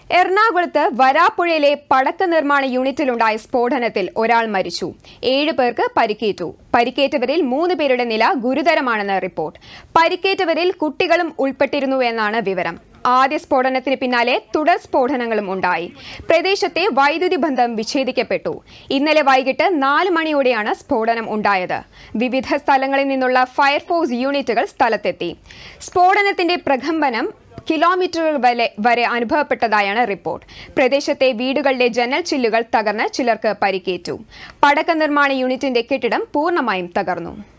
എറണാകുളത്ത് വരാപ്പുഴയിലെ പടക്ക നിർമ്മാണ യൂണിറ്റിലുണ്ടായ സ്ഫോടനത്തിൽ ഒരാൾ മരിച്ചു ഏഴ് പേർക്ക് പരിക്കേറ്റു പരിക്കേറ്റവരിൽ മൂന്ന് പേരുടെ നില ഗുരുതരമാണെന്ന് റിപ്പോർട്ട് പരിക്കേറ്റവരിൽ കുട്ടികളും ഉൾപ്പെട്ടിരുന്നു എന്നാണ് വിവരം ആദ്യ സ്ഫോടനത്തിന് പിന്നാലെ തുടർ സ്ഫോടനങ്ങളും ഉണ്ടായി പ്രദേശത്തെ വൈദ്യുതി ബന്ധം വിച്ഛേദിക്കപ്പെട്ടു ഇന്നലെ വൈകിട്ട് നാല് മണിയോടെയാണ് സ്ഫോടനം ഉണ്ടായത് വിവിധ സ്ഥലങ്ങളിൽ നിന്നുള്ള ഫയർഫോഴ്സ് യൂണിറ്റുകൾ സ്ഥലത്തെത്തി സ്ഫോടനത്തിന്റെ പ്രകമ്പനം കിലോമീറ്ററുകൾ വരെ വരെ അനുഭവപ്പെട്ടതായാണ് റിപ്പോർട്ട് പ്രദേശത്തെ വീടുകളിലെ ജനൽ ചില്ലുകൾ തകർന്ന് ചിലർക്ക് പരിക്കേറ്റു പടക്ക നിർമ്മാണ യൂണിറ്റിന്റെ കെട്ടിടം പൂർണ്ണമായും തകർന്നു